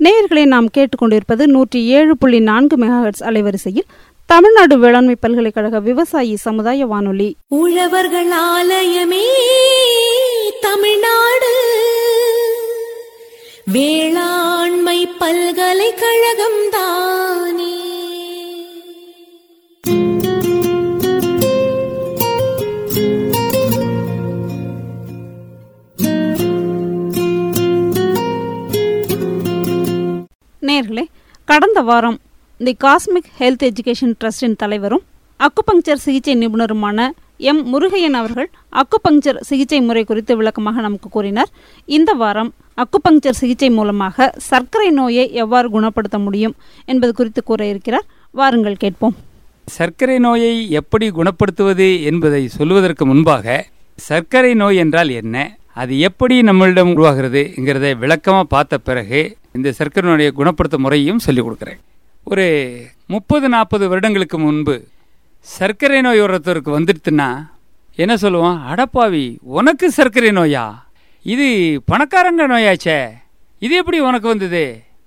நேயர்களை நாம் கேட்டுக்கொண்டிருப்பது நூற்றி ஏழு புள்ளி நான்கு மெகாஹெட்ஸ் அலைவரிசையில் தமிழ்நாடு வேளாண்மை பல்கலைக்கழக விவசாயி சமுதாய வானொலி உழவர்கள் ஆலயமே தமிழ்நாடு வேளாண்மை பல்கலைக்கழகம் தானே நேர்களே கடந்த வாரம் தி காஸ்மிக் ஹெல்த் எஜுகேஷன் ட்ரஸ்டின் தலைவரும் அக்குபங்சர் சிகிச்சை நிபுணருமான எம் முருகையன் அவர்கள் அக்குபங்சர் சிகிச்சை முறை குறித்து விளக்கமாக நமக்கு கூறினார் இந்த வாரம் அக்குபங்சர் சிகிச்சை மூலமாக சர்க்கரை நோயை எவ்வாறு குணப்படுத்த முடியும் என்பது குறித்து கூற இருக்கிறார் வாருங்கள் கேட்போம் சர்க்கரை நோயை எப்படி குணப்படுத்துவது என்பதை சொல்வதற்கு முன்பாக சர்க்கரை நோய் என்றால் என்ன அது எப்படி நம்மளிடம் உருவாகிறதுங்கிறத விளக்கமாக பார்த்த பிறகு இந்த சர்க்கரை நோயை குணப்படுத்த முறையும் சொல்லிக் கொடுக்குறேன் ஒரு முப்பது நாற்பது வருடங்களுக்கு முன்பு சர்க்கரை நோய் ஒருத்தருக்கு வந்துடுத்துன்னா என்ன சொல்லுவோம் அடப்பாவி உனக்கு சர்க்கரை நோயா இது பணக்காரங்க நோயாச்சே இது எப்படி உனக்கு வந்தது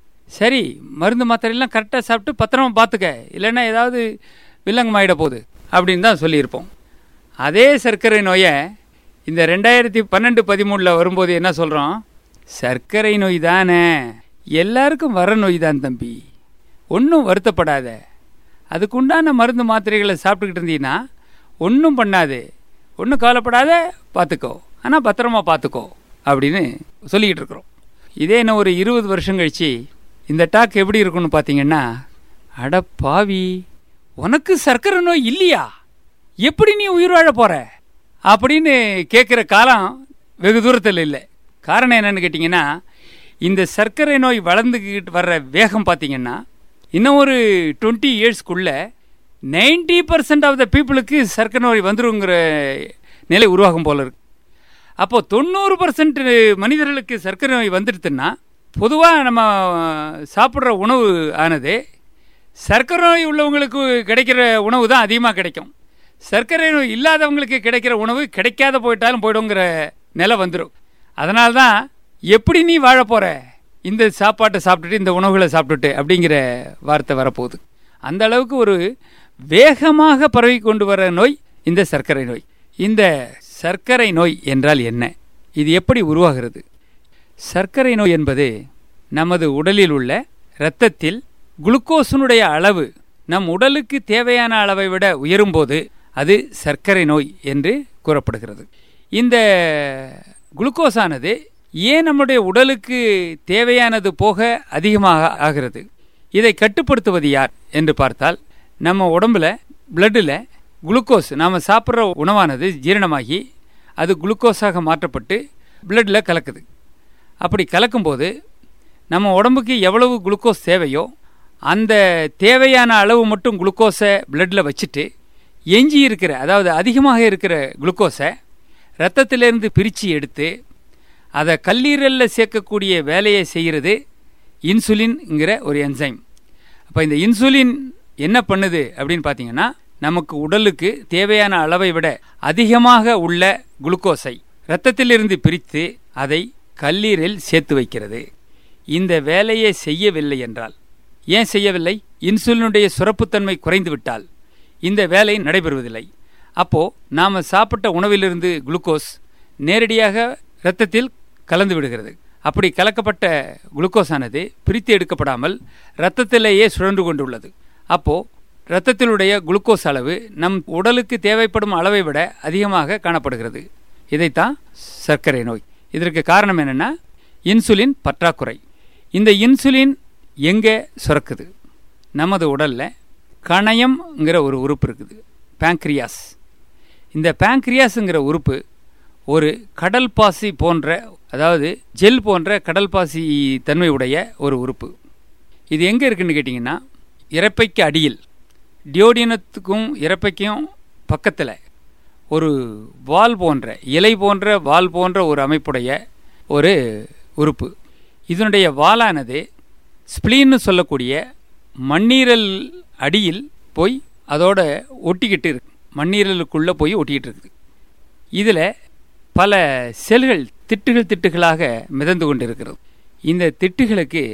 சரி மருந்து மாத்திரையெல்லாம் கரெக்டாக சாப்பிட்டு பத்திரமா பார்த்துக்க இல்லைன்னா ஏதாவது வில்லங்கமாயிட போகுது அப்படின்னு தான் சொல்லியிருப்போம் அதே சர்க்கரை நோயை இந்த ரெண்டாயிரத்தி பன்னெண்டு பதிமூணில் வரும்போது என்ன சொல்கிறோம் சர்க்கரை நோய் தானே எல்லாருக்கும் வர நோய் தான் தம்பி ஒன்றும் வருத்தப்படாத அதுக்குண்டான மருந்து மாத்திரைகளை சாப்பிட்டுக்கிட்டு இருந்தீங்கன்னா ஒன்றும் பண்ணாது ஒன்றும் கவலைப்படாத பார்த்துக்கோ ஆனால் பத்திரமா பார்த்துக்கோ அப்படின்னு சொல்லிக்கிட்டு இருக்கிறோம் இதே என்ன ஒரு இருபது வருஷம் கழிச்சு இந்த டாக் எப்படி இருக்குன்னு பார்த்தீங்கன்னா அட பாவி உனக்கு சர்க்கரை நோய் இல்லையா எப்படி நீ உயிர் வாழ போற அப்படின்னு கேட்குற காலம் வெகு தூரத்தில் இல்லை காரணம் என்னன்னு கேட்டிங்கன்னா இந்த சர்க்கரை நோய் வளர்ந்துக்கிட்டு வர்ற வேகம் பார்த்தீங்கன்னா இன்னும் ஒரு டுவெண்ட்டி இயர்ஸ்க்குள்ள நைன்டி பர்சன்ட் ஆஃப் த பீப்புளுக்கு சர்க்கரை நோய் வந்துருங்கிற நிலை உருவாகும் போல இருக்கு அப்போ தொண்ணூறு பர்சன்ட் மனிதர்களுக்கு சர்க்கரை நோய் வந்துடுதுன்னா பொதுவாக நம்ம சாப்பிட்ற உணவு ஆனது சர்க்கரை நோய் உள்ளவங்களுக்கு கிடைக்கிற உணவு தான் அதிகமாக கிடைக்கும் சர்க்கரை நோய் இல்லாதவங்களுக்கு கிடைக்கிற உணவு கிடைக்காத போயிட்டாலும் போயிடுங்கிற நிலை வந்துடும் அதனால தான் எப்படி நீ வாழ போற இந்த சாப்பாட்டை சாப்பிட்டுட்டு இந்த உணவுகளை சாப்பிட்டுட்டு அப்படிங்கிற வார்த்தை வரப்போகுது அந்த அளவுக்கு ஒரு வேகமாக பரவி கொண்டு வர நோய் இந்த சர்க்கரை நோய் இந்த சர்க்கரை நோய் என்றால் என்ன இது எப்படி உருவாகிறது சர்க்கரை நோய் என்பது நமது உடலில் உள்ள இரத்தத்தில் குளுக்கோஸினுடைய அளவு நம் உடலுக்கு தேவையான அளவை விட உயரும்போது அது சர்க்கரை நோய் என்று கூறப்படுகிறது இந்த குளுக்கோஸானது ஏன் நம்முடைய உடலுக்கு தேவையானது போக அதிகமாக ஆகிறது இதை கட்டுப்படுத்துவது யார் என்று பார்த்தால் நம்ம உடம்புல பிளட்டில் குளுக்கோஸ் நாம் சாப்பிட்ற உணவானது ஜீரணமாகி அது குளுக்கோஸாக மாற்றப்பட்டு பிளட்டில் கலக்குது அப்படி கலக்கும்போது நம்ம உடம்புக்கு எவ்வளவு குளுக்கோஸ் தேவையோ அந்த தேவையான அளவு மட்டும் குளுக்கோஸை பிளட்டில் வச்சுட்டு எஞ்சி இருக்கிற அதாவது அதிகமாக இருக்கிற குளுக்கோஸை ரத்தத்திலிருந்து பிரித்து எடுத்து அதை கல்லீரலில் சேர்க்கக்கூடிய வேலையை செய்கிறது இன்சுலின்ங்கிற ஒரு என்சைம் அப்போ இந்த இன்சுலின் என்ன பண்ணுது அப்படின்னு பார்த்தீங்கன்னா நமக்கு உடலுக்கு தேவையான அளவை விட அதிகமாக உள்ள குளுக்கோஸை இரத்தத்திலிருந்து பிரித்து அதை கல்லீரில் சேர்த்து வைக்கிறது இந்த வேலையை செய்யவில்லை என்றால் ஏன் செய்யவில்லை இன்சுலினுடைய சுரப்புத்தன்மை குறைந்து விட்டால் இந்த வேலை நடைபெறுவதில்லை அப்போ நாம் சாப்பிட்ட உணவிலிருந்து குளுக்கோஸ் நேரடியாக இரத்தத்தில் கலந்து விடுகிறது அப்படி கலக்கப்பட்ட குளுக்கோஸானது பிரித்து எடுக்கப்படாமல் இரத்தத்திலேயே சுழன்று கொண்டுள்ளது அப்போ இரத்தத்திலுடைய குளுக்கோஸ் அளவு நம் உடலுக்கு தேவைப்படும் அளவை விட அதிகமாக காணப்படுகிறது இதைத்தான் சர்க்கரை நோய் இதற்கு காரணம் என்னன்னா இன்சுலின் பற்றாக்குறை இந்த இன்சுலின் எங்கே சுரக்குது நமது உடல்ல கணையம்ங்கிற ஒரு உறுப்பு இருக்குது பேங்க்ரியாஸ் இந்த பேங்க்ரியாஸுங்கிற உறுப்பு ஒரு கடல் பாசி போன்ற அதாவது ஜெல் போன்ற கடல் பாசி தன்மை உடைய ஒரு உறுப்பு இது எங்கே இருக்குன்னு கேட்டிங்கன்னா இறப்பைக்கு அடியில் டியோடினத்துக்கும் இறப்பைக்கும் பக்கத்தில் ஒரு வால் போன்ற இலை போன்ற வால் போன்ற ஒரு அமைப்புடைய ஒரு உறுப்பு இதனுடைய வாலானது ஸ்ப்ளீன்னு சொல்லக்கூடிய மண்ணீரல் அடியில் போய் அதோட ஒட்டிக்கிட்டு இருக்கு மண்ணீரலுக்குள்ளே போய் ஒட்டிக்கிட்டு இருக்குது இதில் பல செல்கள் திட்டுகள் திட்டுகளாக மிதந்து கொண்டிருக்கிறது இந்த திட்டுகளுக்கு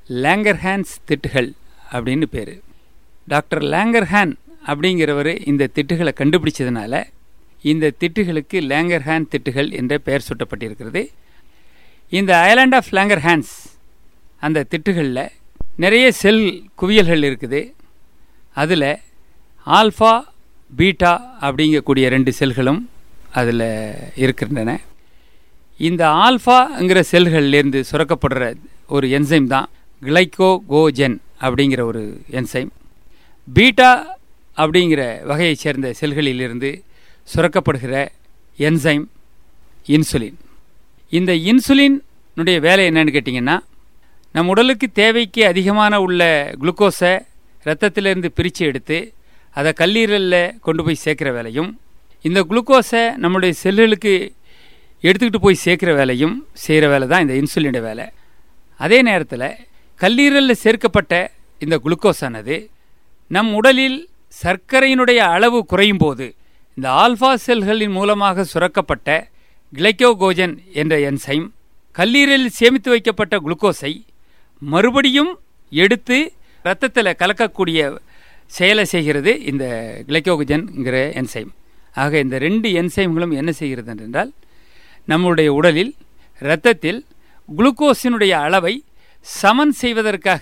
லேங்கர்ஹான்ஸ் திட்டுகள் அப்படின்னு பேர் டாக்டர் லேங்கர்ஹான் அப்படிங்கிறவர் இந்த திட்டுகளை கண்டுபிடிச்சதுனால இந்த திட்டுகளுக்கு லேங்கர்ஹான் திட்டுகள் என்ற பெயர் சூட்டப்பட்டிருக்கிறது இந்த ஐலாண்ட் ஆஃப் லேங்கர்ஹான்ஸ் அந்த திட்டுகளில் நிறைய செல் குவியல்கள் இருக்குது அதில் ஆல்ஃபா பீட்டா அப்படிங்கக்கூடிய ரெண்டு செல்களும் அதில் இருக்கின்றன இந்த ஆல்ஃபாங்கிற செல்கள்லேருந்து சுரக்கப்படுற ஒரு என்சைம் தான் கிளைகோகோஜென் அப்படிங்கிற ஒரு என்சைம் பீட்டா அப்படிங்கிற வகையைச் சேர்ந்த செல்களிலிருந்து சுரக்கப்படுகிற என்சைம் இன்சுலின் இந்த இன்சுலினுடைய வேலை என்னன்னு கேட்டிங்கன்னா நம் உடலுக்கு தேவைக்கு அதிகமான உள்ள குளுக்கோஸை ரத்தத்திலிருந்து பிரித்து எடுத்து அதை கல்லீரலில் கொண்டு போய் சேர்க்குற வேலையும் இந்த குளுக்கோஸை நம்முடைய செல்லுகளுக்கு எடுத்துக்கிட்டு போய் சேர்க்குற வேலையும் செய்கிற வேலை தான் இந்த இன்சுலினோட வேலை அதே நேரத்தில் கல்லீரலில் சேர்க்கப்பட்ட இந்த குளுக்கோஸானது நம் உடலில் சர்க்கரையினுடைய அளவு குறையும் போது இந்த ஆல்ஃபா செல்களின் மூலமாக சுரக்கப்பட்ட கிளைக்கோகோஜன் என்ற என்சைம் கல்லீரலில் சேமித்து வைக்கப்பட்ட குளுக்கோஸை மறுபடியும் எடுத்து ரத்தத்தில் கலக்கக்கூடிய செயலை செய்கிறது இந்த கிளைக்கோகஜன்ங்கிற என்சைம் ஆக இந்த ரெண்டு என்சைம்களும் என்ன செய்கிறது என்றால் நம்முடைய உடலில் இரத்தத்தில் குளுக்கோஸினுடைய அளவை சமன் செய்வதற்காக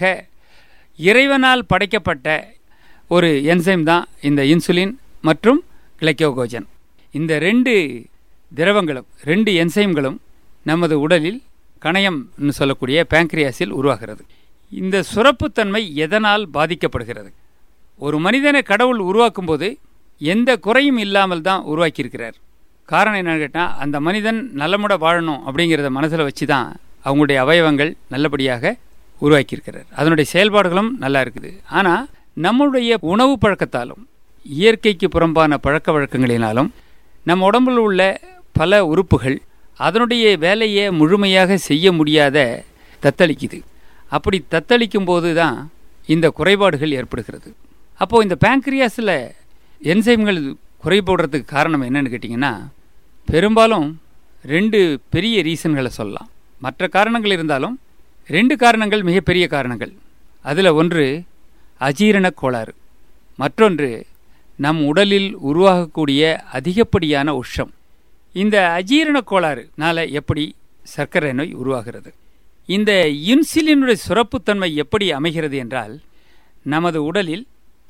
இறைவனால் படைக்கப்பட்ட ஒரு என்சைம் தான் இந்த இன்சுலின் மற்றும் கிளைக்கோகோஜன் இந்த ரெண்டு திரவங்களும் ரெண்டு என்சைம்களும் நமது உடலில் கணையம்னு சொல்லக்கூடிய பேங்க்ரியாஸில் உருவாகிறது இந்த சுரப்புத்தன்மை எதனால் பாதிக்கப்படுகிறது ஒரு மனிதனை கடவுள் உருவாக்கும் போது எந்த குறையும் இல்லாமல் தான் உருவாக்கியிருக்கிறார் காரணம் என்னன்னு கேட்டால் அந்த மனிதன் நலமுட வாழணும் அப்படிங்கிறத மனசில் வச்சு தான் அவங்களுடைய அவயவங்கள் நல்லபடியாக உருவாக்கியிருக்கிறார் அதனுடைய செயல்பாடுகளும் நல்லா இருக்குது ஆனால் நம்முடைய உணவு பழக்கத்தாலும் இயற்கைக்கு புறம்பான பழக்க வழக்கங்களினாலும் நம் உடம்பில் உள்ள பல உறுப்புகள் அதனுடைய வேலையை முழுமையாக செய்ய முடியாத தத்தளிக்குது அப்படி தத்தளிக்கும் போது தான் இந்த குறைபாடுகள் ஏற்படுகிறது அப்போது இந்த பேங்க்ரியாஸில் என்சைம்கள் குறைபடுறதுக்கு காரணம் என்னன்னு கேட்டிங்கன்னா பெரும்பாலும் ரெண்டு பெரிய ரீசன்களை சொல்லலாம் மற்ற காரணங்கள் இருந்தாலும் ரெண்டு காரணங்கள் மிகப்பெரிய காரணங்கள் அதில் ஒன்று அஜீரண கோளாறு மற்றொன்று நம் உடலில் உருவாகக்கூடிய அதிகப்படியான உஷ்ணம் இந்த அஜீரண கோளாறுனால எப்படி சர்க்கரை நோய் உருவாகிறது இந்த இன்சுலினுடைய சுரப்புத்தன்மை எப்படி அமைகிறது என்றால் நமது உடலில்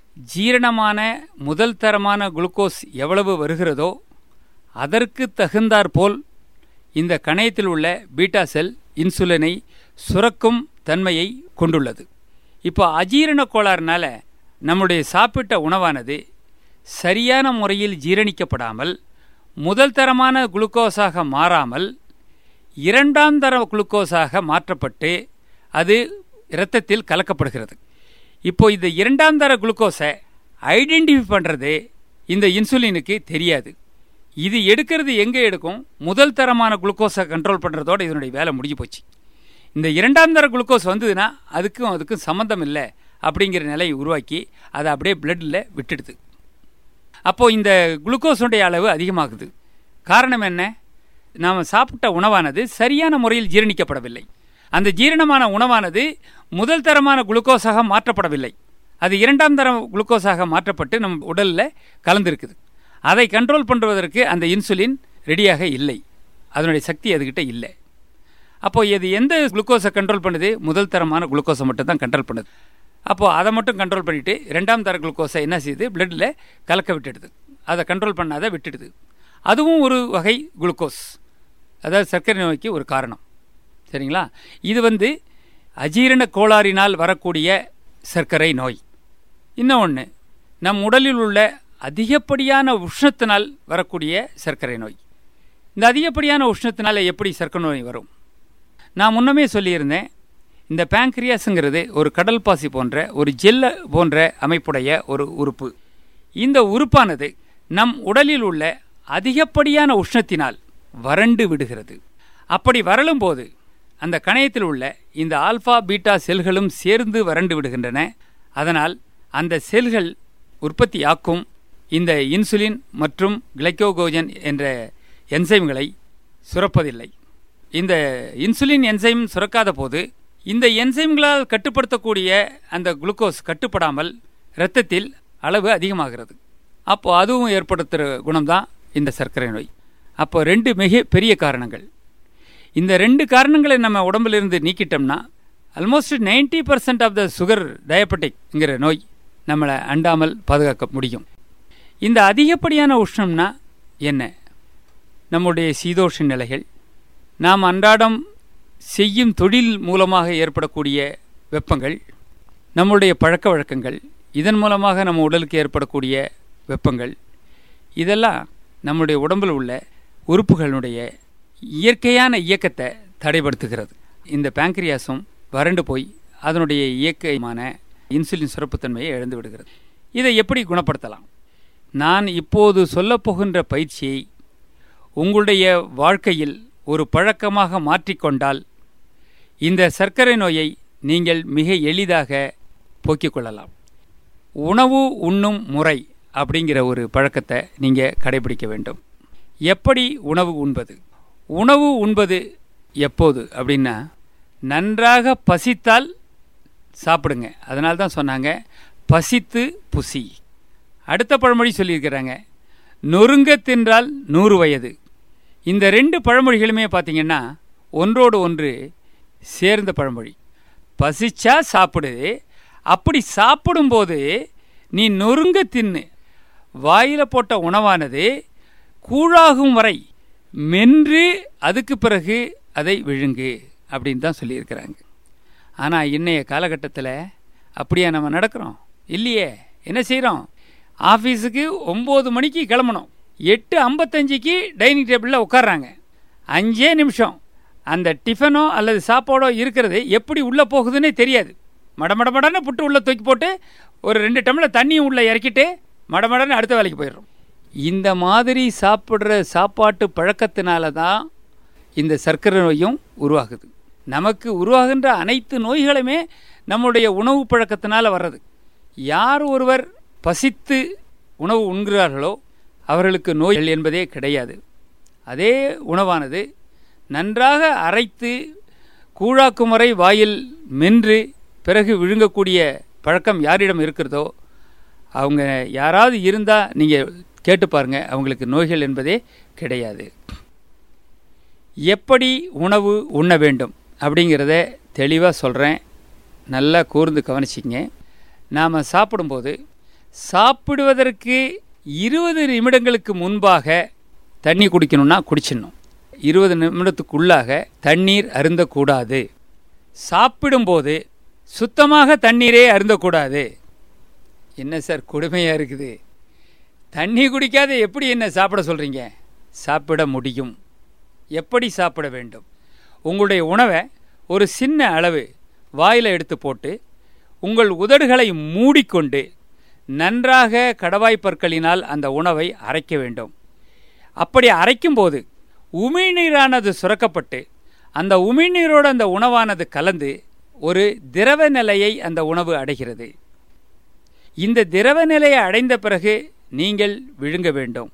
ஜீரணமான முதல் தரமான குளுக்கோஸ் எவ்வளவு வருகிறதோ அதற்கு தகுந்தாற்போல் இந்த கணையத்தில் உள்ள பீட்டா செல் இன்சுலினை சுரக்கும் தன்மையை கொண்டுள்ளது இப்போ அஜீரண கோளாறுனால நம்முடைய சாப்பிட்ட உணவானது சரியான முறையில் ஜீரணிக்கப்படாமல் முதல் தரமான குளுக்கோஸாக மாறாமல் இரண்டாம் தர குளுக்கோஸாக மாற்றப்பட்டு அது இரத்தத்தில் கலக்கப்படுகிறது இப்போ இந்த இரண்டாம் தர குளுக்கோஸை ஐடென்டிஃபை பண்ணுறது இந்த இன்சுலினுக்கு தெரியாது இது எடுக்கிறது எங்கே எடுக்கும் முதல் தரமான குளுக்கோஸை கண்ட்ரோல் பண்ணுறதோட இதனுடைய வேலை முடிஞ்சு போச்சு இந்த இரண்டாம் தர குளுக்கோஸ் வந்ததுன்னா அதுக்கும் அதுக்கும் சம்மந்தம் இல்லை அப்படிங்கிற நிலையை உருவாக்கி அதை அப்படியே பிளட்டில் விட்டுடுது அப்போது இந்த குளுக்கோஸுடைய அளவு அதிகமாகுது காரணம் என்ன நாம் சாப்பிட்ட உணவானது சரியான முறையில் ஜீரணிக்கப்படவில்லை அந்த ஜீரணமான உணவானது முதல் தரமான குளுக்கோஸாக மாற்றப்படவில்லை அது இரண்டாம் தர குளுக்கோஸாக மாற்றப்பட்டு நம் உடலில் கலந்துருக்குது அதை கண்ட்ரோல் பண்ணுவதற்கு அந்த இன்சுலின் ரெடியாக இல்லை அதனுடைய சக்தி அதுகிட்ட இல்லை அப்போது இது எந்த குளுக்கோஸை கண்ட்ரோல் பண்ணுது முதல் தரமான குளுக்கோஸை மட்டும் தான் கண்ட்ரோல் பண்ணுது அப்போது அதை மட்டும் கண்ட்ரோல் பண்ணிவிட்டு ரெண்டாம் தர குளுக்கோஸை என்ன செய்யுது பிளட்டில் கலக்க விட்டுடுது அதை கண்ட்ரோல் பண்ணாத விட்டுடுது அதுவும் ஒரு வகை குளுக்கோஸ் அதாவது சர்க்கரை நோய்க்கு ஒரு காரணம் சரிங்களா இது வந்து அஜீரண கோளாறினால் வரக்கூடிய சர்க்கரை நோய் இன்னும் ஒன்று நம் உடலில் உள்ள அதிகப்படியான உஷ்ணத்தினால் வரக்கூடிய சர்க்கரை நோய் இந்த அதிகப்படியான உஷ்ணத்தினால எப்படி சர்க்கரை நோய் வரும் நான் முன்னமே சொல்லியிருந்தேன் இந்த பேங்க்ரியாஸுங்கிறது ஒரு கடல் பாசி போன்ற ஒரு ஜெல்ல போன்ற அமைப்புடைய ஒரு உறுப்பு இந்த உறுப்பானது நம் உடலில் உள்ள அதிகப்படியான உஷ்ணத்தினால் வறண்டு விடுகிறது அப்படி வறளும்போது அந்த கணையத்தில் உள்ள இந்த ஆல்பா பீட்டா செல்களும் சேர்ந்து வறண்டு விடுகின்றன அதனால் அந்த செல்கள் உற்பத்தியாக்கும் இந்த இன்சுலின் மற்றும் கிளைக்கோகோஜன் என்ற என்சைம்களை சுரப்பதில்லை இந்த இன்சுலின் என்சைம் சுரக்காத போது இந்த என்சைம்களால் கட்டுப்படுத்தக்கூடிய அந்த குளுக்கோஸ் கட்டுப்படாமல் இரத்தத்தில் அளவு அதிகமாகிறது அப்போ அதுவும் ஏற்படுத்துகிற குணம்தான் இந்த சர்க்கரை நோய் அப்போ ரெண்டு மிக பெரிய காரணங்கள் இந்த ரெண்டு காரணங்களை நம்ம உடம்பிலிருந்து நீக்கிட்டோம்னா almost ninety percent of the sugar டயபெட்டிக்ங்கிற நோய் நம்மளை அண்டாமல் பாதுகாக்க முடியும் இந்த அதிகப்படியான உஷ்ணம்னா என்ன நம்முடைய சீதோஷ நிலைகள் நாம் அன்றாடம் செய்யும் தொழில் மூலமாக ஏற்படக்கூடிய வெப்பங்கள் நம்முடைய பழக்க வழக்கங்கள் இதன் மூலமாக நம்ம உடலுக்கு ஏற்படக்கூடிய வெப்பங்கள் இதெல்லாம் நம்முடைய உடம்பில் உள்ள உறுப்புகளுடைய இயற்கையான இயக்கத்தை தடைப்படுத்துகிறது இந்த பேங்க்ரியாஸும் வறண்டு போய் அதனுடைய இயக்கமான இன்சுலின் சுரப்புத்தன்மையை இழந்து விடுகிறது இதை எப்படி குணப்படுத்தலாம் நான் இப்போது சொல்லப்போகின்ற பயிற்சியை உங்களுடைய வாழ்க்கையில் ஒரு பழக்கமாக மாற்றிக்கொண்டால் இந்த சர்க்கரை நோயை நீங்கள் மிக எளிதாக போக்கிக் கொள்ளலாம் உணவு உண்ணும் முறை அப்படிங்கிற ஒரு பழக்கத்தை நீங்கள் கடைபிடிக்க வேண்டும் எப்படி உணவு உண்பது உணவு உண்பது எப்போது அப்படின்னா நன்றாக பசித்தால் சாப்பிடுங்க அதனால தான் சொன்னாங்க பசித்து புசி அடுத்த பழமொழி சொல்லியிருக்கிறாங்க நொறுங்க தின்றால் நூறு வயது இந்த ரெண்டு பழமொழிகளுமே பார்த்தீங்கன்னா ஒன்றோடு ஒன்று சேர்ந்த பழமொழி பசிச்சா சாப்பிடு அப்படி சாப்பிடும்போது நீ நொறுங்க தின்னு வாயில் போட்ட உணவானது கூழாகும் வரை மென்று அதுக்கு பிறகு அதை விழுங்கு அப்படின்னு தான் சொல்லியிருக்கிறாங்க ஆனால் இன்றைய காலகட்டத்தில் அப்படியா நம்ம நடக்கிறோம் இல்லையே என்ன செய்கிறோம் ஆஃபீஸுக்கு ஒம்பது மணிக்கு கிளம்பணும் எட்டு ஐம்பத்தஞ்சுக்கு டைனிங் டேபிளில் உட்கார்றாங்க அஞ்சே நிமிஷம் அந்த டிஃபனோ அல்லது சாப்பாடோ இருக்கிறது எப்படி உள்ளே போகுதுன்னே தெரியாது மடமடமடன்னு புட்டு உள்ளே தூக்கி போட்டு ஒரு ரெண்டு டம்ளர் தண்ணியும் உள்ளே இறக்கிட்டு மடமடன்னு அடுத்த வேலைக்கு போயிடுறோம் இந்த மாதிரி சாப்பிட்ற சாப்பாட்டு பழக்கத்தினால தான் இந்த சர்க்கரை நோயும் உருவாகுது நமக்கு உருவாகின்ற அனைத்து நோய்களுமே நம்முடைய உணவு பழக்கத்தினால வர்றது யார் ஒருவர் பசித்து உணவு உண்கிறார்களோ அவர்களுக்கு நோய்கள் என்பதே கிடையாது அதே உணவானது நன்றாக அரைத்து கூழாக்கும் வரை வாயில் மென்று பிறகு விழுங்கக்கூடிய பழக்கம் யாரிடம் இருக்கிறதோ அவங்க யாராவது இருந்தால் நீங்கள் கேட்டு பாருங்க அவங்களுக்கு நோய்கள் என்பதே கிடையாது எப்படி உணவு உண்ண வேண்டும் அப்படிங்கிறத தெளிவாக சொல்கிறேன் நல்லா கூர்ந்து கவனிச்சிங்க நாம் சாப்பிடும்போது சாப்பிடுவதற்கு இருபது நிமிடங்களுக்கு முன்பாக தண்ணி குடிக்கணும்னா குடிச்சிடணும் இருபது நிமிடத்துக்குள்ளாக தண்ணீர் அருந்தக்கூடாது சாப்பிடும்போது சுத்தமாக தண்ணீரே அருந்தக்கூடாது என்ன சார் கொடுமையாக இருக்குது தண்ணி குடிக்காத எப்படி என்ன சாப்பிட சொல்கிறீங்க சாப்பிட முடியும் எப்படி சாப்பிட வேண்டும் உங்களுடைய உணவை ஒரு சின்ன அளவு வாயில் எடுத்து போட்டு உங்கள் உதடுகளை மூடிக்கொண்டு நன்றாக கடவாய் பற்களினால் அந்த உணவை அரைக்க வேண்டும் அப்படி அரைக்கும்போது உமிழ்நீரானது சுரக்கப்பட்டு அந்த உமிழ்நீரோடு அந்த உணவானது கலந்து ஒரு திரவ நிலையை அந்த உணவு அடைகிறது இந்த திரவ நிலையை அடைந்த பிறகு நீங்கள் விழுங்க வேண்டும்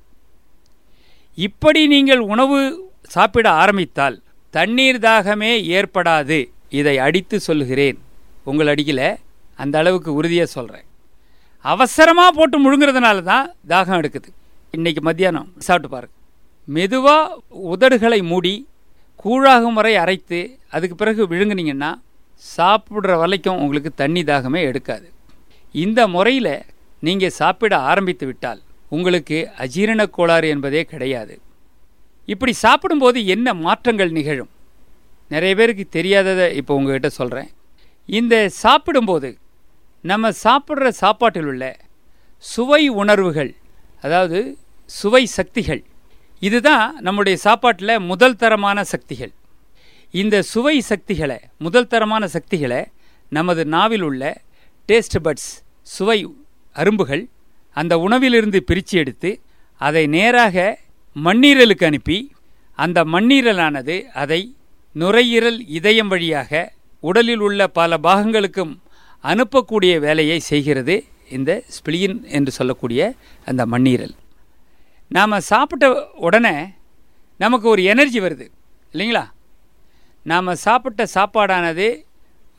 இப்படி நீங்கள் உணவு சாப்பிட ஆரம்பித்தால் தண்ணீர் தாகமே ஏற்படாது இதை அடித்து சொல்கிறேன் உங்கள் அடிக்கல அந்த அளவுக்கு உறுதியாக சொல்கிறேன் அவசரமாக போட்டு முழுங்குறதுனால தான் தாகம் எடுக்குது இன்னைக்கு மத்தியானம் சாப்பிட்டு பாருங்க மெதுவாக உதடுகளை மூடி கூழாகும் வரை அரைத்து அதுக்கு பிறகு விழுங்குனீங்கன்னா சாப்பிட்ற வரைக்கும் உங்களுக்கு தண்ணி தாகமே எடுக்காது இந்த முறையில் நீங்கள் சாப்பிட ஆரம்பித்து விட்டால் உங்களுக்கு அஜீரண கோளாறு என்பதே கிடையாது இப்படி சாப்பிடும்போது என்ன மாற்றங்கள் நிகழும் நிறைய பேருக்கு தெரியாததை இப்போ உங்ககிட்ட சொல்கிறேன் இந்த சாப்பிடும்போது நம்ம சாப்பிட்ற சாப்பாட்டில் உள்ள சுவை உணர்வுகள் அதாவது சுவை சக்திகள் இதுதான் நம்முடைய சாப்பாட்டில் முதல் தரமான சக்திகள் இந்த சுவை சக்திகளை முதல் தரமான சக்திகளை நமது நாவில் உள்ள டேஸ்ட் பட்ஸ் சுவை அரும்புகள் அந்த உணவிலிருந்து பிரித்து எடுத்து அதை நேராக மண்ணீரலுக்கு அனுப்பி அந்த மண்ணீரலானது அதை நுரையீரல் இதயம் வழியாக உடலில் உள்ள பல பாகங்களுக்கும் அனுப்பக்கூடிய வேலையை செய்கிறது இந்த ஸ்பிளியின் என்று சொல்லக்கூடிய அந்த மண்ணீரல் நாம் சாப்பிட்ட உடனே நமக்கு ஒரு எனர்ஜி வருது இல்லைங்களா நாம் சாப்பிட்ட சாப்பாடானது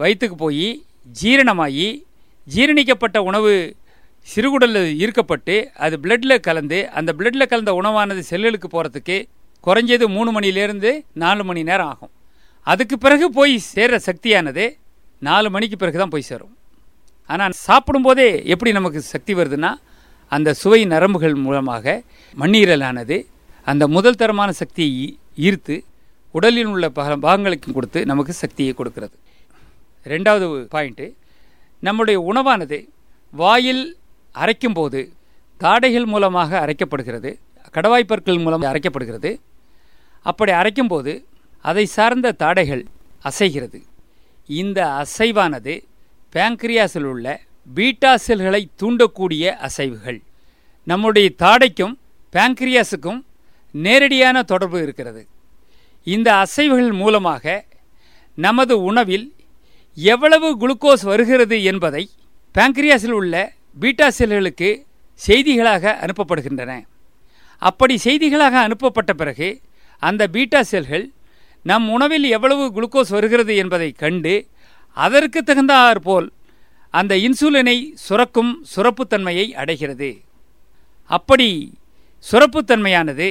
வயிற்றுக்கு போய் ஜீரணமாகி ஜீரணிக்கப்பட்ட உணவு சிறுகுடலில் ஈர்க்கப்பட்டு அது பிளட்டில் கலந்து அந்த பிளட்டில் கலந்த உணவானது செல்லுக்கு போகிறதுக்கு குறைஞ்சது மூணு மணிலேருந்து நாலு மணி நேரம் ஆகும் அதுக்கு பிறகு போய் சேர்ற சக்தியானது நாலு மணிக்கு பிறகு தான் போய் சேரும் ஆனால் சாப்பிடும்போதே எப்படி நமக்கு சக்தி வருதுன்னா அந்த சுவை நரம்புகள் மூலமாக மண்ணீரலானது அந்த முதல் தரமான சக்தியை ஈ- ஈர்த்து உடலில் உள்ள பல பாகங்களுக்கு கொடுத்து நமக்கு சக்தியை கொடுக்கிறது ரெண்டாவது பாயிண்ட்டு நம்முடைய உணவானது வாயில் அரைக்கும்போது தாடைகள் மூலமாக அரைக்கப்படுகிறது கடவாய்ப்பற்கள் மூலம் அரைக்கப்படுகிறது அப்படி அரைக்கும்போது அதை சார்ந்த தாடைகள் அசைகிறது இந்த அசைவானது பேங்க்ரியாஸில் உள்ள பீட்டா செல்களை தூண்டக்கூடிய அசைவுகள் நம்முடைய தாடைக்கும் பேங்க்ரியாஸுக்கும் நேரடியான தொடர்பு இருக்கிறது இந்த அசைவுகள் மூலமாக நமது உணவில் எவ்வளவு குளுக்கோஸ் வருகிறது என்பதை பேங்க்ரியாஸில் உள்ள பீட்டா செல்களுக்கு செய்திகளாக அனுப்பப்படுகின்றன அப்படி செய்திகளாக அனுப்பப்பட்ட பிறகு அந்த பீட்டா செல்கள் நம் உணவில் எவ்வளவு குளுக்கோஸ் வருகிறது என்பதை கண்டு அதற்கு தகுந்தாற்போல் அந்த இன்சுலினை சுரக்கும் சுரப்புத்தன்மையை அடைகிறது அப்படி சுரப்புத்தன்மையானது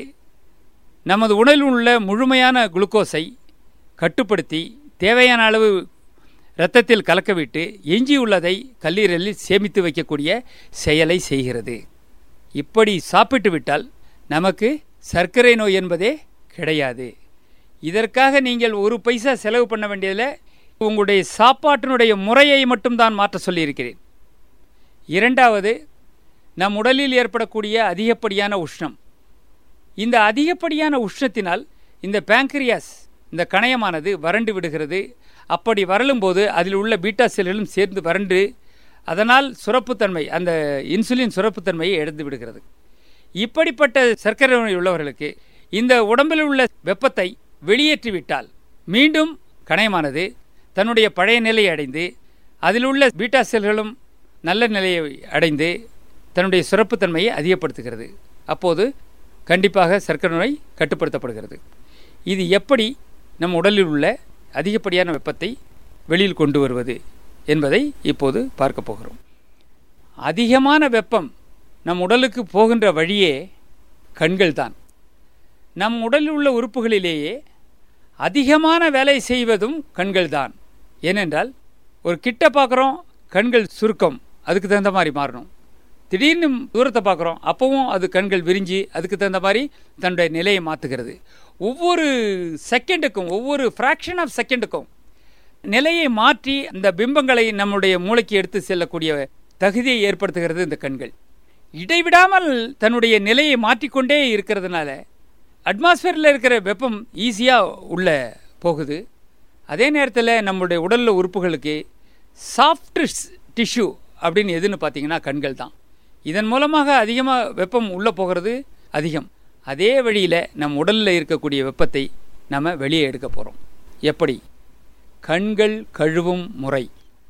நமது உடலில் உள்ள முழுமையான குளுக்கோஸை கட்டுப்படுத்தி தேவையான அளவு இரத்தத்தில் கலக்கவிட்டு எஞ்சியுள்ளதை கல்லீரலில் சேமித்து வைக்கக்கூடிய செயலை செய்கிறது இப்படி சாப்பிட்டு விட்டால் நமக்கு சர்க்கரை நோய் என்பதே கிடையாது இதற்காக நீங்கள் ஒரு பைசா செலவு பண்ண வேண்டியதில் உங்களுடைய சாப்பாட்டினுடைய முறையை மட்டும்தான் மாற்ற சொல்லியிருக்கிறேன் இரண்டாவது நம் உடலில் ஏற்படக்கூடிய அதிகப்படியான உஷ்ணம் இந்த அதிகப்படியான உஷ்ணத்தினால் இந்த பேங்க்ரியாஸ் இந்த கணையமானது வறண்டு விடுகிறது அப்படி வரலும்போது அதில் உள்ள பீட்டா செல்களும் சேர்ந்து வறண்டு அதனால் சுரப்புத்தன்மை அந்த இன்சுலின் சுரப்புத்தன்மையை இழந்து விடுகிறது இப்படிப்பட்ட சர்க்கரை நோய் உள்ளவர்களுக்கு இந்த உடம்பில் உள்ள வெப்பத்தை வெளியேற்றிவிட்டால் மீண்டும் கணையமானது தன்னுடைய பழைய நிலையை அடைந்து அதில் உள்ள பீட்டா செல்களும் நல்ல நிலையை அடைந்து தன்னுடைய சுரப்புத்தன்மையை அதிகப்படுத்துகிறது அப்போது கண்டிப்பாக சர்க்கரை நோய் கட்டுப்படுத்தப்படுகிறது இது எப்படி நம் உடலில் உள்ள அதிகப்படியான வெப்பத்தை வெளியில் கொண்டு வருவது என்பதை இப்போது பார்க்க போகிறோம் அதிகமான வெப்பம் நம் உடலுக்கு போகின்ற வழியே கண்கள் தான் நம் உடலில் உள்ள உறுப்புகளிலேயே அதிகமான வேலை செய்வதும் கண்கள் தான் ஏனென்றால் ஒரு கிட்ட பார்க்குறோம் கண்கள் சுருக்கம் அதுக்கு தகுந்த மாதிரி மாறணும் திடீர்னு தூரத்தை பார்க்குறோம் அப்பவும் அது கண்கள் விரிஞ்சு அதுக்கு தகுந்த மாதிரி தன்னுடைய நிலையை மாற்றுகிறது ஒவ்வொரு செகண்டுக்கும் ஒவ்வொரு ஃப்ராக்ஷன் ஆஃப் செகண்டுக்கும் நிலையை மாற்றி அந்த பிம்பங்களை நம்முடைய மூளைக்கு எடுத்து செல்லக்கூடிய தகுதியை ஏற்படுத்துகிறது இந்த கண்கள் இடைவிடாமல் தன்னுடைய நிலையை மாற்றிக்கொண்டே இருக்கிறதுனால அட்மாஸ்பியரில் இருக்கிற வெப்பம் ஈஸியாக உள்ள போகுது அதே நேரத்தில் நம்முடைய உடலில் உறுப்புகளுக்கு சாஃப்ட் டிஷ்யூ அப்படின்னு எதுன்னு பார்த்தீங்கன்னா கண்கள் தான் இதன் மூலமாக அதிகமாக வெப்பம் உள்ளே போகிறது அதிகம் அதே வழியில் நம் உடலில் இருக்கக்கூடிய வெப்பத்தை நம்ம வெளியே எடுக்க போகிறோம் எப்படி கண்கள் கழுவும் முறை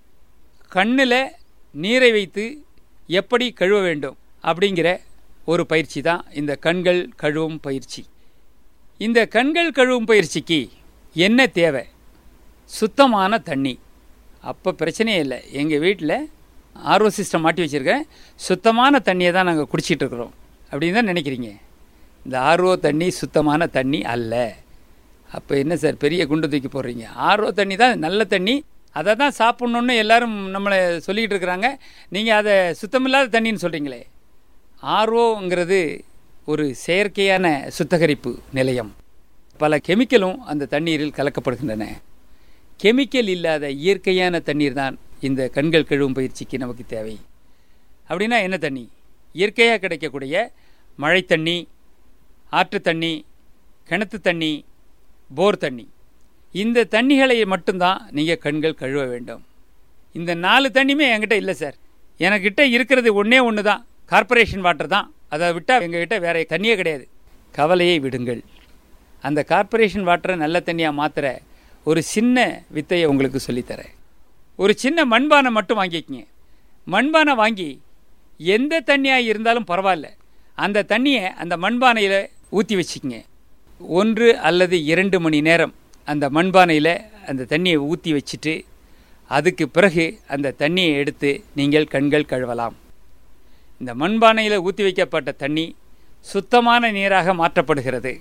கண்ணில் நீரை வைத்து எப்படி கழுவ வேண்டும் அப்படிங்கிற ஒரு பயிற்சி தான் இந்த கண்கள் கழுவும் பயிற்சி இந்த கண்கள் கழுவும் பயிற்சிக்கு என்ன தேவை சுத்தமான தண்ணி அப்போ பிரச்சனையே இல்லை எங்கள் வீட்டில் ஆர்ஓ சிஸ்டம் மாட்டி வச்சுருக்கேன் சுத்தமான தண்ணியை தான் நாங்கள் குடிச்சிட்டு இருக்கிறோம் அப்படின்னு தான் நினைக்கிறீங்க இந்த ஆர்ஓ தண்ணி சுத்தமான தண்ணி அல்ல அப்போ என்ன சார் பெரிய குண்டு தூக்கி போடுறீங்க ஆர்ஓ தண்ணி தான் நல்ல தண்ணி அதை தான் சாப்பிட்ணுன்னு எல்லாரும் நம்மளை சொல்லிக்கிட்டு இருக்கிறாங்க நீங்கள் அதை சுத்தமில்லாத தண்ணின்னு சொல்கிறீங்களே ஆர்ஓங்கிறது ஒரு செயற்கையான சுத்தகரிப்பு நிலையம் பல கெமிக்கலும் அந்த தண்ணீரில் கலக்கப்படுகின்றன கெமிக்கல் இல்லாத இயற்கையான தண்ணீர் தான் இந்த கண்கள் கழுவும் பயிற்சிக்கு நமக்கு தேவை அப்படின்னா என்ன தண்ணி இயற்கையாக கிடைக்கக்கூடிய மழை தண்ணி ஆற்று தண்ணி கிணத்து தண்ணி போர் தண்ணி இந்த தண்ணிகளை மட்டும்தான் நீங்கள் கண்கள் கழுவ வேண்டும் இந்த நாலு தண்ணியுமே என்கிட்ட இல்லை சார் எனக்கிட்ட இருக்கிறது ஒன்றே ஒன்று தான் கார்ப்பரேஷன் வாட்டர் தான் அதை விட்டால் எங்ககிட்ட வேற தண்ணியே கிடையாது கவலையை விடுங்கள் அந்த கார்ப்பரேஷன் வாட்டரை நல்ல தண்ணியாக மாற்றுற ஒரு சின்ன வித்தையை உங்களுக்கு சொல்லித்தரேன் ஒரு சின்ன மண்பானை மட்டும் வாங்கிக்கங்க மண்பானை வாங்கி எந்த தண்ணியாக இருந்தாலும் பரவாயில்ல அந்த தண்ணியை அந்த மண்பானையில் ஊற்றி வச்சுக்கங்க ஒன்று அல்லது இரண்டு மணி நேரம் அந்த மண்பானையில் அந்த தண்ணியை ஊற்றி வச்சுட்டு அதுக்கு பிறகு அந்த தண்ணியை எடுத்து நீங்கள் கண்கள் கழுவலாம் இந்த மண்பானையில் ஊற்றி வைக்கப்பட்ட தண்ணி சுத்தமான நீராக மாற்றப்படுகிறது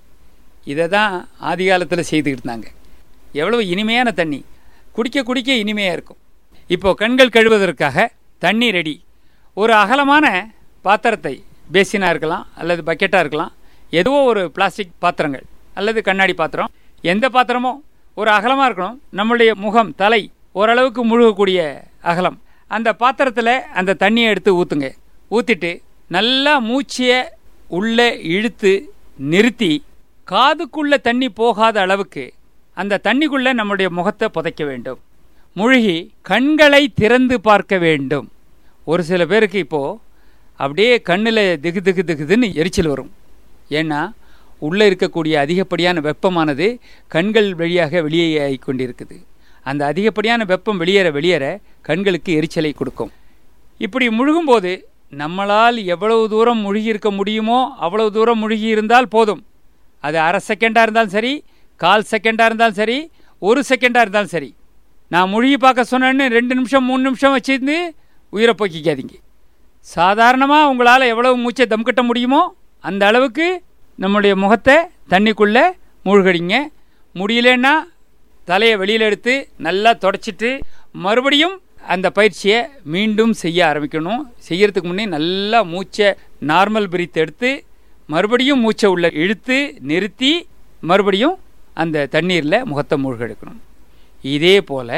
இதை தான் ஆதி காலத்தில் செய்துக்கிட்டு இருந்தாங்க எவ்வளவு இனிமையான தண்ணி குடிக்க குடிக்க இனிமையாக இருக்கும் இப்போ கண்கள் கழுவதற்காக தண்ணி ரெடி ஒரு அகலமான பாத்திரத்தை பேசினாக இருக்கலாம் அல்லது பக்கெட்டாக இருக்கலாம் ஏதோ ஒரு பிளாஸ்டிக் பாத்திரங்கள் அல்லது கண்ணாடி பாத்திரம் எந்த பாத்திரமோ ஒரு அகலமாக இருக்கணும் நம்மளுடைய முகம் தலை ஓரளவுக்கு முழுகக்கூடிய அகலம் அந்த பாத்திரத்தில் அந்த தண்ணியை எடுத்து ஊற்றுங்க ஊற்றிட்டு நல்லா மூச்சியை உள்ளே இழுத்து நிறுத்தி காதுக்குள்ள தண்ணி போகாத அளவுக்கு அந்த தண்ணிக்குள்ள நம்முடைய முகத்தை புதைக்க வேண்டும் முழுகி கண்களை திறந்து பார்க்க வேண்டும் ஒரு சில பேருக்கு இப்போ அப்படியே கண்ணில் திகு திகு திகுதுன்னு எரிச்சல் வரும் ஏன்னா உள்ளே இருக்கக்கூடிய அதிகப்படியான வெப்பமானது கண்கள் வழியாக வெளியே ஆகி கொண்டிருக்குது அந்த அதிகப்படியான வெப்பம் வெளியேற வெளியேற கண்களுக்கு எரிச்சலை கொடுக்கும் இப்படி முழுகும்போது நம்மளால் எவ்வளவு தூரம் முழுகி இருக்க முடியுமோ அவ்வளவு தூரம் முழுகி இருந்தால் போதும் அது அரை செகண்டாக இருந்தாலும் சரி கால் செகண்டாக இருந்தாலும் சரி ஒரு செகண்டாக இருந்தாலும் சரி நான் முழுகி பார்க்க சொன்னேன்னு ரெண்டு நிமிஷம் மூணு நிமிஷம் வச்சிருந்து உயிரை போக்கிக்காதீங்க சாதாரணமாக உங்களால் எவ்வளவு மூச்சை தம் கட்ட முடியுமோ அந்த அளவுக்கு நம்முடைய முகத்தை தண்ணிக்குள்ளே மூழ்கடிங்க முடியலன்னா தலையை வெளியில் எடுத்து நல்லா தொடச்சிட்டு மறுபடியும் அந்த பயிற்சியை மீண்டும் செய்ய ஆரம்பிக்கணும் செய்யறதுக்கு முன்னே நல்லா மூச்சை நார்மல் பிரீத் எடுத்து மறுபடியும் மூச்சை உள்ள இழுத்து நிறுத்தி மறுபடியும் அந்த தண்ணீரில் முகத்தை மூழ்கெடுக்கணும் இதே போல்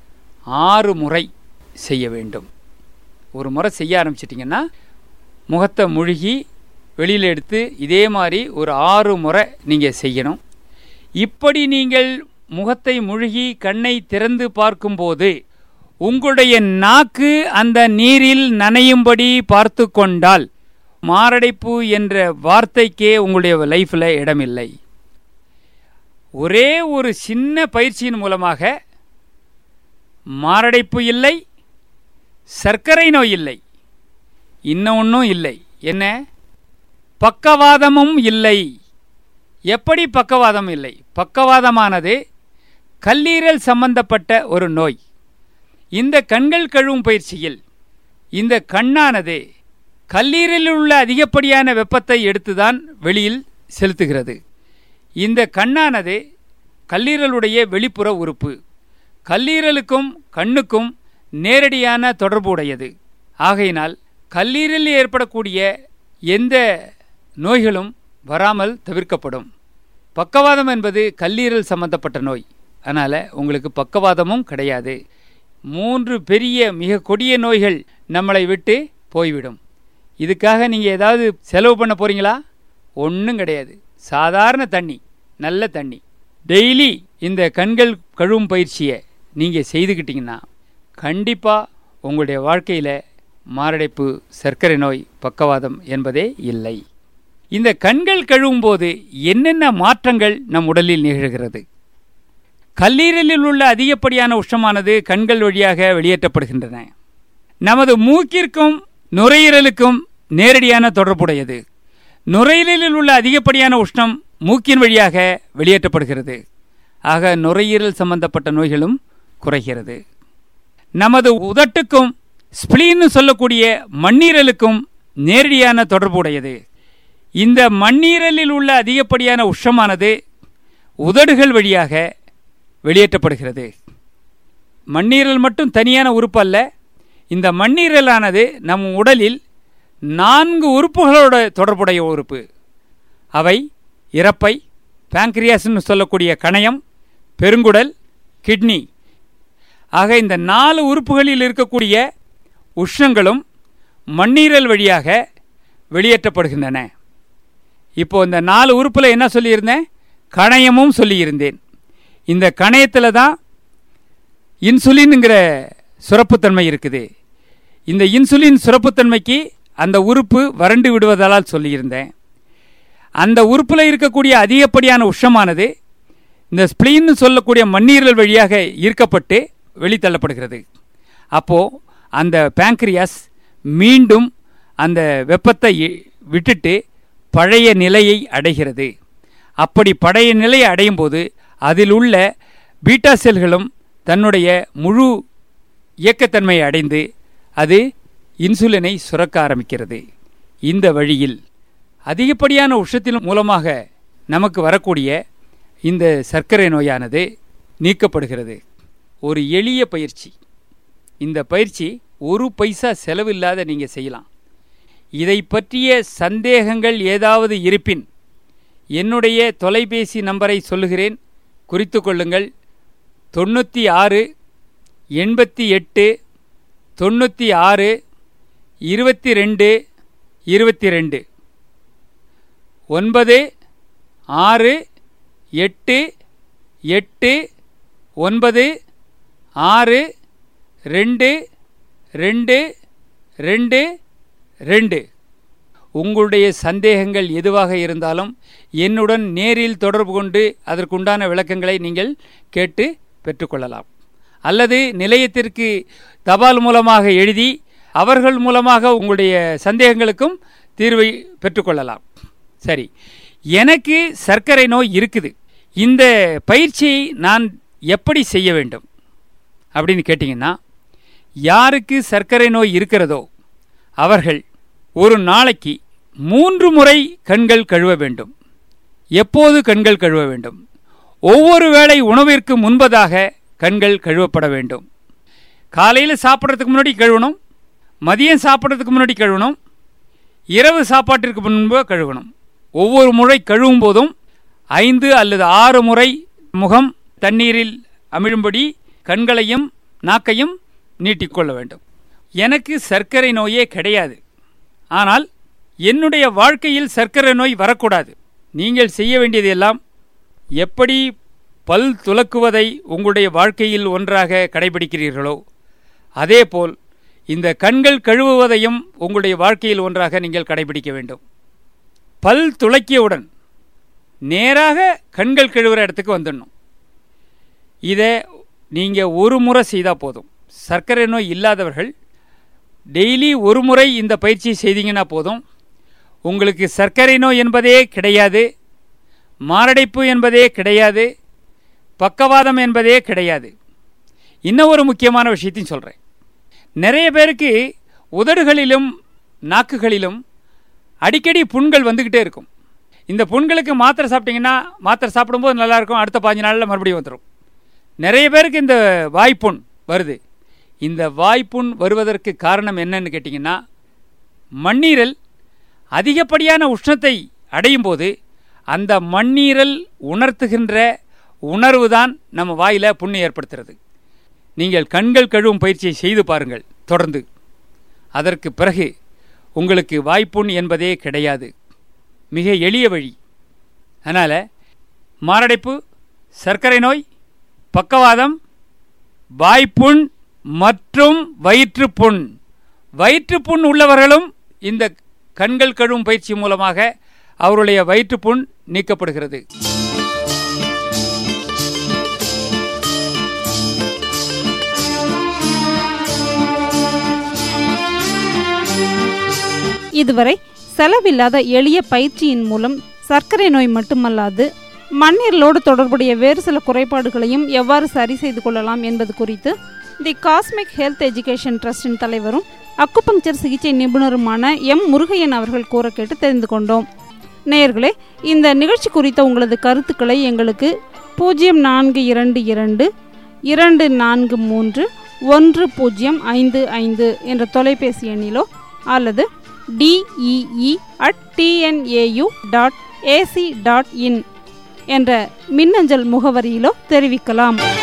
ஆறு முறை செய்ய வேண்டும் ஒரு முறை செய்ய ஆரம்பிச்சிட்டிங்கன்னா முகத்தை முழுகி வெளியில் எடுத்து இதே மாதிரி ஒரு ஆறு முறை நீங்கள் செய்யணும் இப்படி நீங்கள் முகத்தை முழுகி கண்ணை திறந்து பார்க்கும்போது உங்களுடைய நாக்கு அந்த நீரில் நனையும்படி பார்த்து கொண்டால் மாரடைப்பு என்ற வார்த்தைக்கே உங்களுடைய லைஃப்பில் இடமில்லை ஒரே ஒரு சின்ன பயிற்சியின் மூலமாக மாரடைப்பு இல்லை சர்க்கரை நோய் இல்லை இன்னும் ஒன்றும் இல்லை என்ன பக்கவாதமும் இல்லை எப்படி பக்கவாதம் இல்லை பக்கவாதமானது கல்லீரல் சம்பந்தப்பட்ட ஒரு நோய் இந்த கண்கள் கழுவும் பயிற்சியில் இந்த கண்ணானது கல்லீரலில் உள்ள அதிகப்படியான வெப்பத்தை எடுத்துதான் வெளியில் செலுத்துகிறது இந்த கண்ணானது கல்லீரலுடைய வெளிப்புற உறுப்பு கல்லீரலுக்கும் கண்ணுக்கும் நேரடியான தொடர்பு உடையது ஆகையினால் கல்லீரலில் ஏற்படக்கூடிய எந்த நோய்களும் வராமல் தவிர்க்கப்படும் பக்கவாதம் என்பது கல்லீரல் சம்பந்தப்பட்ட நோய் அதனால் உங்களுக்கு பக்கவாதமும் கிடையாது மூன்று பெரிய மிக கொடிய நோய்கள் நம்மளை விட்டு போய்விடும் இதுக்காக நீங்கள் ஏதாவது செலவு பண்ண போகிறீங்களா ஒன்றும் கிடையாது சாதாரண தண்ணி நல்ல தண்ணி டெய்லி இந்த கண்கள் கழுவும் பயிற்சியை நீங்கள் செய்துக்கிட்டீங்கன்னா கண்டிப்பாக உங்களுடைய வாழ்க்கையில் மாரடைப்பு சர்க்கரை நோய் பக்கவாதம் என்பதே இல்லை இந்த கண்கள் கழுவும் போது என்னென்ன மாற்றங்கள் நம் உடலில் நிகழ்கிறது கல்லீரலில் உள்ள அதிகப்படியான உஷ்ணமானது கண்கள் வழியாக வெளியேற்றப்படுகின்றன நமது மூக்கிற்கும் நுரையீரலுக்கும் நேரடியான தொடர்புடையது நுரையீரலில் உள்ள அதிகப்படியான உஷ்ணம் மூக்கின் வழியாக வெளியேற்றப்படுகிறது ஆக நுரையீரல் சம்பந்தப்பட்ட நோய்களும் குறைகிறது நமது உதட்டுக்கும் ஸ்பிளீன்னு சொல்லக்கூடிய மண்ணீரலுக்கும் நேரடியான தொடர்புடையது இந்த மண்ணீரலில் உள்ள அதிகப்படியான உஷ்ணமானது உதடுகள் வழியாக வெளியேற்றப்படுகிறது மண்ணீரல் மட்டும் தனியான உறுப்பு அல்ல இந்த மண்ணீரலானது நம் உடலில் நான்கு உறுப்புகளோட தொடர்புடைய உறுப்பு அவை இறப்பை பேங்க்ரியாஸ்னு சொல்லக்கூடிய கணையம் பெருங்குடல் கிட்னி ஆக இந்த நாலு உறுப்புகளில் இருக்கக்கூடிய உஷ்ணங்களும் மண்ணீரல் வழியாக வெளியேற்றப்படுகின்றன இப்போ இந்த நாலு உறுப்பில் என்ன சொல்லியிருந்தேன் கணையமும் சொல்லியிருந்தேன் இந்த கணையத்தில் தான் இன்சுலின்ங்கிற சுரப்புத்தன்மை இருக்குது இந்த இன்சுலின் சுரப்புத்தன்மைக்கு அந்த உறுப்பு வறண்டு விடுவதால் சொல்லியிருந்தேன் அந்த உறுப்பில் இருக்கக்கூடிய அதிகப்படியான உஷ்ணமானது இந்த ஸ்பிளீன்னு சொல்லக்கூடிய மண்ணீரல் வழியாக ஈர்க்கப்பட்டு வெளித்தள்ளப்படுகிறது அப்போது அந்த பேங்க்ரியாஸ் மீண்டும் அந்த வெப்பத்தை விட்டுட்டு பழைய நிலையை அடைகிறது அப்படி பழைய நிலையை அடையும் போது அதில் உள்ள பீட்டா செல்களும் தன்னுடைய முழு இயக்கத்தன்மையை அடைந்து அது இன்சுலினை சுரக்க ஆரம்பிக்கிறது இந்த வழியில் அதிகப்படியான உஷத்தின் மூலமாக நமக்கு வரக்கூடிய இந்த சர்க்கரை நோயானது நீக்கப்படுகிறது ஒரு எளிய பயிற்சி இந்த பயிற்சி ஒரு பைசா செலவில்லாத நீங்கள் செய்யலாம் இதை பற்றிய சந்தேகங்கள் ஏதாவது இருப்பின் என்னுடைய தொலைபேசி நம்பரை சொல்லுகிறேன் குறித்து கொள்ளுங்கள் தொண்ணூற்றி ஆறு எண்பத்தி எட்டு தொண்ணூற்றி ஆறு இருபத்தி ரெண்டு இருபத்தி ரெண்டு ஒன்பது ஆறு எட்டு எட்டு ஒன்பது ஆறு ரெண்டு ரெண்டு ரெண்டு ரெண்டு உங்களுடைய சந்தேகங்கள் எதுவாக இருந்தாலும் என்னுடன் நேரில் தொடர்பு கொண்டு அதற்குண்டான விளக்கங்களை நீங்கள் கேட்டு பெற்றுக்கொள்ளலாம் அல்லது நிலையத்திற்கு தபால் மூலமாக எழுதி அவர்கள் மூலமாக உங்களுடைய சந்தேகங்களுக்கும் தீர்வை பெற்றுக்கொள்ளலாம் சரி எனக்கு சர்க்கரை நோய் இருக்குது இந்த பயிற்சியை நான் எப்படி செய்ய வேண்டும் அப்படின்னு கேட்டிங்கன்னா யாருக்கு சர்க்கரை நோய் இருக்கிறதோ அவர்கள் ஒரு நாளைக்கு மூன்று முறை கண்கள் கழுவ வேண்டும் எப்போது கண்கள் கழுவ வேண்டும் ஒவ்வொரு வேளை உணவிற்கு முன்பதாக கண்கள் கழுவப்பட வேண்டும் காலையில் சாப்பிட்றதுக்கு முன்னாடி கழுவணும் மதியம் சாப்பிட்றதுக்கு முன்னாடி கழுவணும் இரவு சாப்பாட்டிற்கு முன்பு கழுவணும் ஒவ்வொரு முறை கழுவும் போதும் ஐந்து அல்லது ஆறு முறை முகம் தண்ணீரில் அமிழும்படி கண்களையும் நாக்கையும் நீட்டிக்கொள்ள வேண்டும் எனக்கு சர்க்கரை நோயே கிடையாது ஆனால் என்னுடைய வாழ்க்கையில் சர்க்கரை நோய் வரக்கூடாது நீங்கள் செய்ய வேண்டியது எல்லாம் எப்படி பல் துலக்குவதை உங்களுடைய வாழ்க்கையில் ஒன்றாக கடைபிடிக்கிறீர்களோ அதேபோல் இந்த கண்கள் கழுவுவதையும் உங்களுடைய வாழ்க்கையில் ஒன்றாக நீங்கள் கடைபிடிக்க வேண்டும் பல் துளக்கியவுடன் நேராக கண்கள் கழுவுற இடத்துக்கு வந்துடணும் இதை நீங்கள் ஒரு முறை செய்தால் போதும் சர்க்கரை நோய் இல்லாதவர்கள் டெய்லி ஒரு முறை இந்த பயிற்சி செய்தீங்கன்னா போதும் உங்களுக்கு சர்க்கரை நோய் என்பதே கிடையாது மாரடைப்பு என்பதே கிடையாது பக்கவாதம் என்பதே கிடையாது இன்னும் ஒரு முக்கியமான விஷயத்தையும் சொல்கிறேன் நிறைய பேருக்கு உதடுகளிலும் நாக்குகளிலும் அடிக்கடி புண்கள் வந்துக்கிட்டே இருக்கும் இந்த புண்களுக்கு மாத்திரை சாப்பிட்டீங்கன்னா மாத்திரை சாப்பிடும்போது நல்லாயிருக்கும் அடுத்த பாஞ்சு நாளில் மறுபடியும் வந்துடும் நிறைய பேருக்கு இந்த வாய்ப்புண் வருது இந்த வாய்ப்புண் வருவதற்கு காரணம் என்னன்னு கேட்டிங்கன்னா மண்ணீரல் அதிகப்படியான உஷ்ணத்தை அடையும் போது அந்த மண்ணீரல் உணர்த்துகின்ற உணர்வு தான் நம்ம வாயில் புண்ணை ஏற்படுத்துறது நீங்கள் கண்கள் கழுவும் பயிற்சியை செய்து பாருங்கள் தொடர்ந்து அதற்கு பிறகு உங்களுக்கு வாய்ப்புண் என்பதே கிடையாது மிக எளிய வழி அதனால் மாரடைப்பு சர்க்கரை நோய் பக்கவாதம் வாய்ப்புண் மற்றும் வயிற்றுப்புண் வயிற்றுப்புண் உள்ளவர்களும் இந்த கண்கள் கழுவும் பயிற்சி மூலமாக அவருடைய வயிற்றுப்புண் நீக்கப்படுகிறது இதுவரை செலவில்லாத எளிய பயிற்சியின் மூலம் சர்க்கரை நோய் மட்டுமல்லாது மண்ணீரலோடு தொடர்புடைய வேறு சில குறைபாடுகளையும் எவ்வாறு சரி செய்து கொள்ளலாம் என்பது குறித்து தி காஸ்மிக் ஹெல்த் எஜுகேஷன் ட்ரஸ்டின் தலைவரும் அக்குபங்சர் சிகிச்சை நிபுணருமான எம் முருகையன் அவர்கள் கூற கேட்டு தெரிந்து கொண்டோம் நேயர்களே இந்த நிகழ்ச்சி குறித்த உங்களது கருத்துக்களை எங்களுக்கு பூஜ்ஜியம் நான்கு இரண்டு இரண்டு இரண்டு நான்கு மூன்று ஒன்று பூஜ்ஜியம் ஐந்து ஐந்து என்ற தொலைபேசி எண்ணிலோ அல்லது TEE at TNAU dot AC dot in என்ற மின்னஞ்சல் முகவரியிலோ தெரிவிக்கலாம்